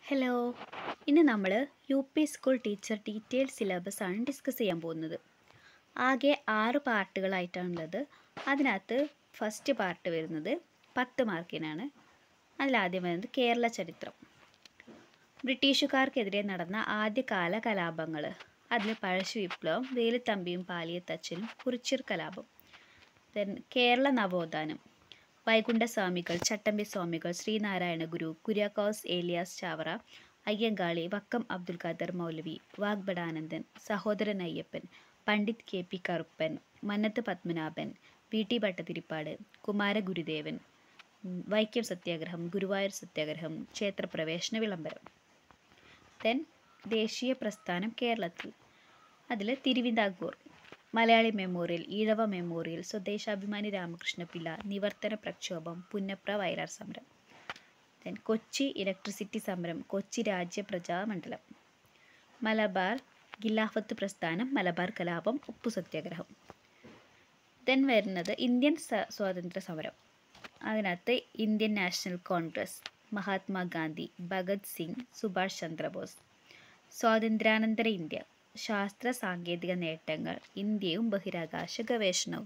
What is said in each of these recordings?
hello ഇന്ന് നമ്മൾ U P school teacher detailed syllabus ആണ് ഡിസ്കസ് ചെയ്യാൻ പോകുന്നത് ആകെ ആറ് പാർട്ടുകളായിട്ടാണുള്ളത് അതിനകത്ത് ഫസ്റ്റ് പാർട്ട് വരുന്നത് പത്ത് മാർക്കിനാണ് അതിലാദ്യം വരുന്നത് കേരള ചരിത്രം ബ്രിട്ടീഷുകാർക്കെതിരെ നടന്ന ആദ്യകാല കലാപങ്ങൾ അതിൽ പഴശ്ശി വിപ്ലവം വേലുത്തമ്പിയും പാലിയത്തച്ഛനും കുറിച്യർ കലാപം ദെൻ കേരള നവോത്ഥാനം വൈകുണ്ഠസ്വാമികൾ ചട്ടമ്പി സ്വാമികൾ ശ്രീനാരായണ ഗുരു Kuriakose Elias Chavara Ayyankali Vakkom Abdul Khader Moulavi Vagbhatanandan Sahodaran Ayyappan Pandit K P Karuppan Mannath Padmanabhan V T Bhattathiripad Kumaragurudevan ഉം, വൈക്കം സത്യാഗ്രഹം ഗുരുവായൂർ സത്യാഗ്രഹം ക്ഷേത്രപ്രവേശന വിളംബരം ദെൻ ദേശീയ പ്രസ്ഥാനം കേരളത്തിൽ അതിൽ തിരുവിതാംകൂർ മലയാളി മെമ്മോറിയൽ ഈഴവ മെമ്മോറിയൽ സ്വദേശാഭിമാനി രാമകൃഷ്ണപിള്ള നിവർത്തന പ്രക്ഷോഭം പുന്നപ്ര വയലാർ സമരം ദെൻ കൊച്ചി ഇലക്ട്രിസിറ്റി സമരം കൊച്ചി രാജ്യ പ്രജാമണ്ഡലം മലബാർ ഖിലാഫത്ത് പ്രസ്ഥാനം മലബാർ കലാപം ഉപ്പു സത്യാഗ്രഹം ദെൻ വരുന്നത് ഇന്ത്യൻ സ- സ്വാതന്ത്ര്യ സമരം അതിനകത്ത് Indian National Congress Mahatma Gandhi Bhagat Singh Subhash Chandra Bose സ്വാതന്ത്ര്യാനന്തര ഇന്ത്യ ശാസ്ത്ര സാങ്കേതിക നേട്ടങ്ങൾ ഇന്ത്യയും ബഹിരാകാശ ഗവേഷണവും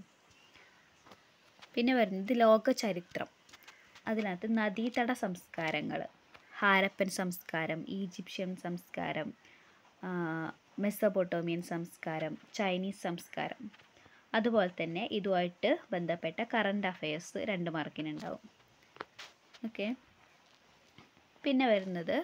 പിന്നെ വരുന്നത് ലോക ചരിത്രം അതിനകത്ത് നദീതട സംസ്കാരങ്ങൾ ഹാരപ്പൻ സംസ്കാരം ഈജിപ്ഷ്യൻ സംസ്കാരം ആ, മെസ്സപ്പൊട്ടോമിയൻ സംസ്കാരം ചൈനീസ് സംസ്കാരം അതുപോലെ തന്നെ ഇതുമായിട്ട് ബന്ധപ്പെട്ട കറണ്ട് അഫയേഴ്സ് രണ്ട് മാർക്കിനുണ്ടാവും ഓക്കെ പിന്നെ വരുന്നത്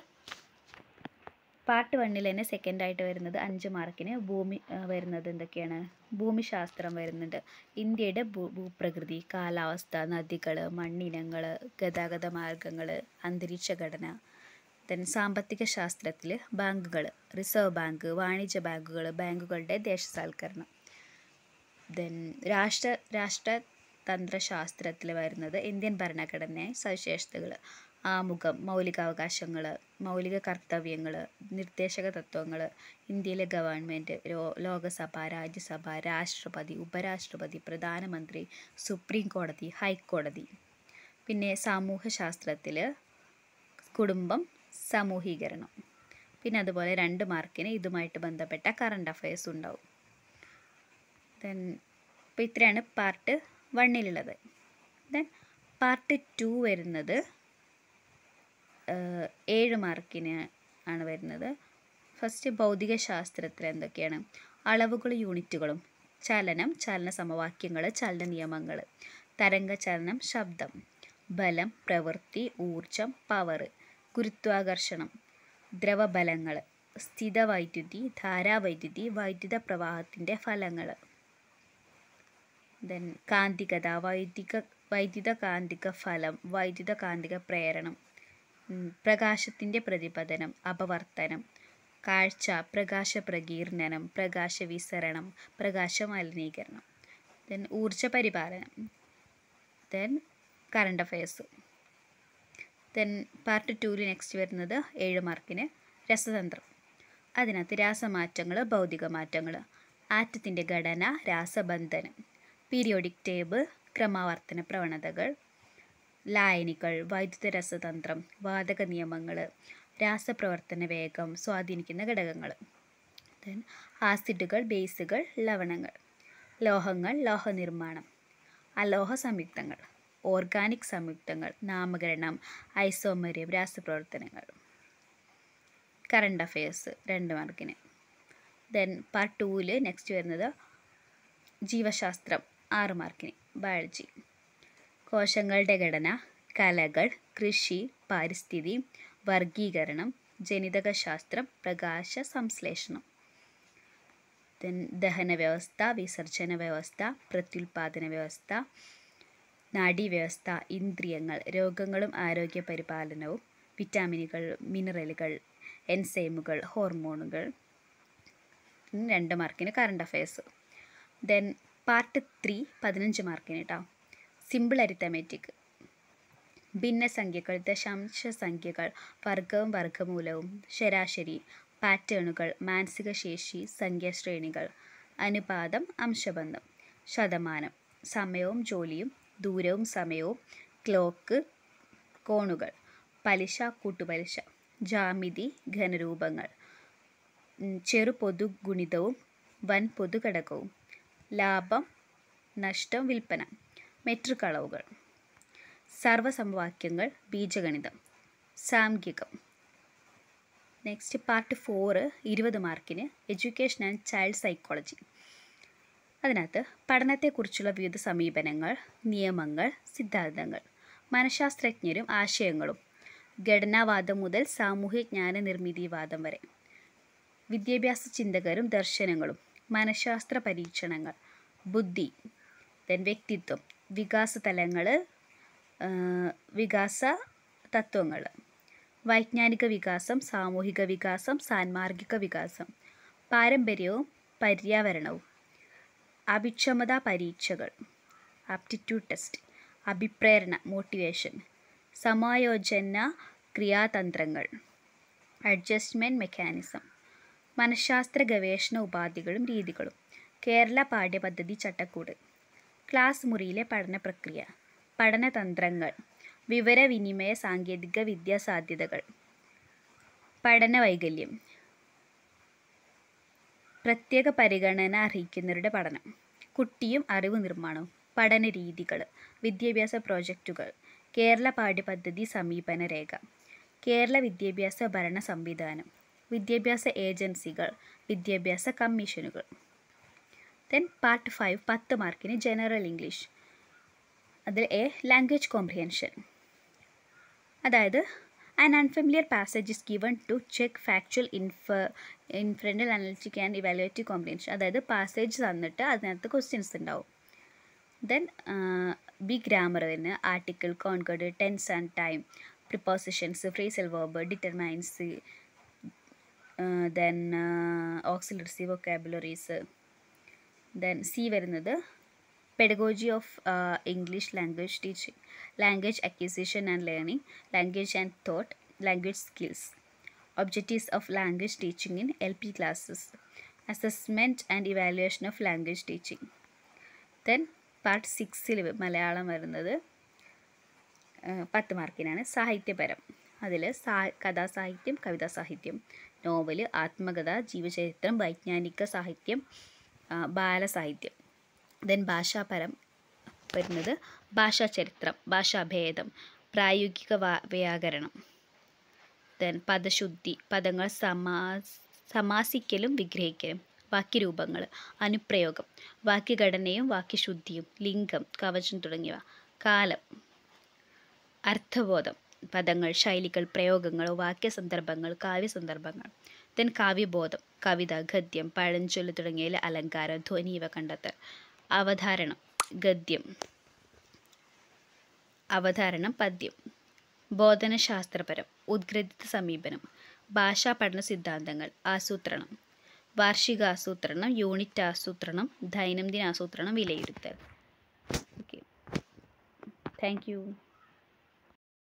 പാർട്ട് വണ്ണിൽ തന്നെ സെക്കൻഡ് ആയിട്ട് വരുന്നത് അഞ്ച് മാർക്കിന് ഭൂമി ആ, വരുന്നത് എന്തൊക്കെയാണ് ഭൂമിശാസ്ത്രം വരുന്നുണ്ട് ഇന്ത്യയുടെ ഭൂ ഭൂപ്രകൃതി കാലാവസ്ഥ നദികൾ മണ്ണിനങ്ങൾ ഗതാഗത മാർഗങ്ങൾ അന്തരീക്ഷ ഘടന ദെൻ സാമ്പത്തിക ശാസ്ത്രത്തിൽ ബാങ്കുകൾ റിസർവ് ബാങ്ക് വാണിജ്യ ബാങ്കുകൾ ബാങ്കുകളുടെ ദേശസാൽക്കരണം ദെൻ രാഷ്ട്ര രാഷ്ട്രതന്ത്രശാസ്ത്രത്തിൽ വരുന്നത് ഇന്ത്യൻ ഭരണഘടന സവിശേഷതകൾ ആമുഖം മൗലികാവകാശങ്ങൾ മൗലിക കർത്തവ്യങ്ങൾ നിർദ്ദേശക തത്വങ്ങൾ ഇന്ത്യയിലെ ഗവൺമെൻറ് ലോകസഭ രാജ്യസഭ രാഷ്ട്രപതി ഉപരാഷ്ട്രപതി പ്രധാനമന്ത്രി സുപ്രീം കോടതി ഹൈക്കോടതി പിന്നെ സാമൂഹ്യശാസ്ത്രത്തിൽ കുടുംബം സമൂഹീകരണം പിന്നെ അതുപോലെ രണ്ട് മാർക്കിന് ഇതുമായിട്ട് ബന്ധപ്പെട്ട കറണ്ട് അഫയേഴ്സ് ഉണ്ടാവും ദെൻ അപ്പോൾ ഇത്രയാണ് പാർട്ട് വണ്ണിലുള്ളത് ദെൻ പാർട്ട് ടു വരുന്നത് ഏഹ്, ഏഴ് മാർക്കിന് ആണ് വരുന്നത് ഫസ്റ്റ് ഭൗതിക ശാസ്ത്രത്തിൽ എന്തൊക്കെയാണ് അളവുകളും യൂണിറ്റുകളും ചലനം ചലന സമവാക്യങ്ങൾ ചലന നിയമങ്ങൾ തരംഗ ചലനം ശബ്ദം ബലം പ്രവൃത്തി ഊർജം പവർ ഗുരുത്വാകർഷണം ദ്രവബലങ്ങൾ സ്ഥിതവൈദ്യുതി ധാരാവൈദ്യുതി വൈദ്യുത പ്രവാഹത്തിൻ്റെ ഫലങ്ങൾ ദെൻ കാന്തികത വൈദ്യുക വൈദ്യുത കാന്തിക ഫലം വൈദ്യുത കാന്തിക പ്രേരണം ഉം, പ്രകാശത്തിൻ്റെ പ്രതിപതനം അപവർത്തനം കാഴ്ച പ്രകാശ പ്രകീർണനം പ്രകാശ വിസരണം പ്രകാശ മലിനീകരണം ദെൻ ഊർജ പരിപാലനം then current affairs then part ടൂവിൽ നെക്സ്റ്റ് വരുന്നത് ഏഴ് മാർക്കിന് രസതന്ത്രം അതിനകത്ത് രാസമാറ്റങ്ങൾ ഭൗതിക മാറ്റങ്ങൾ ആറ്റത്തിൻ്റെ ഘടന രാസബന്ധനം പീരിയോഡിക് ടേബിൾ ക്രമാവർത്തന പ്രവണതകൾ ലായനികൾ വൈദ്യുത രസതന്ത്രം വാതക നിയമങ്ങൾ രാസപ്രവർത്തന വേഗം സ്വാധീനിക്കുന്ന ഘടകങ്ങൾ ദെൻ ആസിഡുകൾ ബേസുകൾ ലവണങ്ങൾ ലോഹങ്ങൾ ലോഹനിർമ്മാണം അലോഹ സംയുക്തങ്ങൾ ഓർഗാനിക് സംയുക്തങ്ങൾ നാമകരണം ഐസോമര്യം രാസപ്രവർത്തനങ്ങൾ കറണ്ട് അഫയേഴ്സ് രണ്ട് മാർക്കിന് ദെൻ പാർട്ട് ടൂവിൽ നെക്സ്റ്റ് വരുന്നത് ജീവശാസ്ത്രം ആറ് മാർക്കിന് ബയോളജി കോശങ്ങളുടെ ഘടന കലകൾ കൃഷി പാരിസ്ഥിതി വർഗീകരണം ജനിതകശാസ്ത്രം പ്രകാശ സംശ്ലേഷണം ദെൻ ദഹന വ്യവസ്ഥ വിസർജന വ്യവസ്ഥ പ്രത്യുൽപാദന വ്യവസ്ഥ നാഡീവ്യവസ്ഥ ഇന്ദ്രിയങ്ങൾ രോഗങ്ങളും ആരോഗ്യ പരിപാലനവും വിറ്റാമിനുകൾ മിനറലുകൾ എൻസൈമുകൾ ഹോർമോണുകൾ ഉം, രണ്ട് മാർക്കിന് current affairs then part three പതിനഞ്ച് മാർക്കിന് കേട്ടോ സിമ്പിൾ അരിത്തമെറ്റിക് ഭിന്നസംഖ്യകൾ ദശാംശ സംഖ്യകൾ വർഗവും വർഗമൂലവും ശരാശരി പാറ്റേണുകൾ മാനസിക ശേഷി സംഖ്യാശ്രേണികൾ അനുപാതം അംശബന്ധം ശതമാനം സമയവും ജോലിയും ദൂരവും സമയവും ക്ലോക്ക് കോണുകൾ പലിശ കൂട്ടുപലിശ ജാമിതി ഘനരൂപങ്ങൾ ഉം, ചെറു പൊതുഗുണിതവും വൻ പൊതുഘടകവും ലാഭം നഷ്ടം വിൽപ്പന മെട്രിക് അളവുകൾ സർവസമവാക്യങ്ങൾ ബീജഗണിതം സാംഖ്യികം നെക്സ്റ്റ് പാർട്ട് ഫോറ് ഇരുപത് മാർക്കിന് എഡ്യൂക്കേഷൻ ആൻഡ് ചൈൽഡ് സൈക്കോളജി അതിനകത്ത് പഠനത്തെക്കുറിച്ചുള്ള വിവിധ സമീപനങ്ങൾ നിയമങ്ങൾ സിദ്ധാന്തങ്ങൾ മനഃശാസ്ത്രജ്ഞരും ആശയങ്ങളും ഘടനാവാദം മുതൽ സാമൂഹ്യജ്ഞാന നിർമ്മിതിവാദം വരെ വിദ്യാഭ്യാസ ചിന്തകരും ദർശനങ്ങളും മനഃശാസ്ത്ര പരീക്ഷണങ്ങൾ ബുദ്ധി ദെൻ വ്യക്തിത്വം വികാസ തലങ്ങൾ വികാസ തത്വങ്ങൾ വൈജ്ഞാനിക വികാസം സാമൂഹിക വികാസം സാൻമാർഗിക വികാസം പാരമ്പര്യവും പര്യാവരണവും അഭിക്ഷമതാ പരീക്ഷകൾ ആപ്റ്റിറ്റ്യൂഡ് ടെസ്റ്റ് അഭിപ്രേരണ മോട്ടിവേഷൻ സമായോജന ക്രിയാതന്ത്രങ്ങൾ അഡ്ജസ്റ്റ്മെൻറ്റ് മെക്കാനിസം മനഃശാസ്ത്ര ഗവേഷണ ഉപാധികളും രീതികളും കേരള പാഠ്യപദ്ധതി ചട്ടക്കൂട് ക്ലാസ് മുറിയിലെ പഠന പ്രക്രിയ പഠനതന്ത്രങ്ങൾ വിവരവിനിമയ സാങ്കേതിക വിദ്യാ സാധ്യതകൾ പഠന വൈകല്യം പ്രത്യേക പരിഗണന അർഹിക്കുന്നവരുടെ പഠനം കുട്ടിയും അറിവ് നിർമ്മാണവും പഠന രീതികൾ വിദ്യാഭ്യാസ പ്രോജക്റ്റുകൾ കേരള പാഠ്യപദ്ധതി സമീപന രേഖ കേരള വിദ്യാഭ്യാസ ഭരണ സംവിധാനം വിദ്യാഭ്യാസ ഏജൻസികൾ വിദ്യാഭ്യാസ കമ്മീഷനുകൾ ദെൻ പാർട്ട് ഫൈവ് പത്ത് മാർക്കിന് ജനറൽ ഇംഗ്ലീഷ് അതിൽ എ ലാംഗ്വേജ് കോംപ്രിഹെൻഷൻ അതായത് an unfamiliar passage is given to check factual ഇൻഫ inferential analytic and evaluative comprehension അതായത് പാസേജ് തന്നിട്ട് അതിനകത്ത് ക്വസ്റ്റ്യൻസ് ഉണ്ടാവും ദെൻ ബി ഗ്രാമർ വരുന്ന article concord tense and time prepositions phrasal verb determines then auxiliaries vocabularies then C വരുന്നത് pedagogy of English language teaching language acquisition and learning language and thought language skills objectives of language teaching in L P classes assessment and evaluation of language teaching then part സിക്സിൽ മലയാളം വരുന്നത് പത്ത് മാർക്കിനാണ് സാഹിത്യപരം അതിൽ സാ കഥാസാഹിത്യം കവിതാ സാഹിത്യം novel ആത്മകഥ ജീവചരിത്രം വൈജ്ഞാനിക സാഹിത്യം ബാലസാഹിത്യം ദെൻ ഭാഷാപരം വരുന്നത് ഭാഷാചരിത്രം ഭാഷാഭേദം പ്രായോഗിക വ്യാകരണം ദെൻ പദശുദ്ധി പദങ്ങൾ സമാ സമാസിക്കലും വിഗ്രഹിക്കലും വാക്യരൂപങ്ങൾ അനുപ്രയോഗം വാക്യഘടനയും വാക്യശുദ്ധിയും ലിംഗം കവചം തുടങ്ങിയവ കാലം അർത്ഥബോധം പദങ്ങൾ ശൈലികൾ പ്രയോഗങ്ങൾ വാക്യസന്ദർഭങ്ങൾ കാവ്യസന്ദർഭങ്ങൾ ദെൻ കാവ്യബോധം കവിത ഗദ്യം പഴഞ്ചൊല്ല് തുടങ്ങിയതിൽ അലങ്കാരം ധ്വനി ഇവ കണ്ടെത്തൽ അവധാരണം ഗദ്യം അവധാരണം പദ്യം ബോധനശാസ്ത്രപരം ഉദ്ഗ്രഥിത സമീപനം ഭാഷാ പഠന സിദ്ധാന്തങ്ങൾ ആസൂത്രണം വാർഷിക ആസൂത്രണം യൂണിറ്റ് ആസൂത്രണം ദൈനംദിന ആസൂത്രണം വിലയിരുത്തൽ ഓക്കെ താങ്ക് യു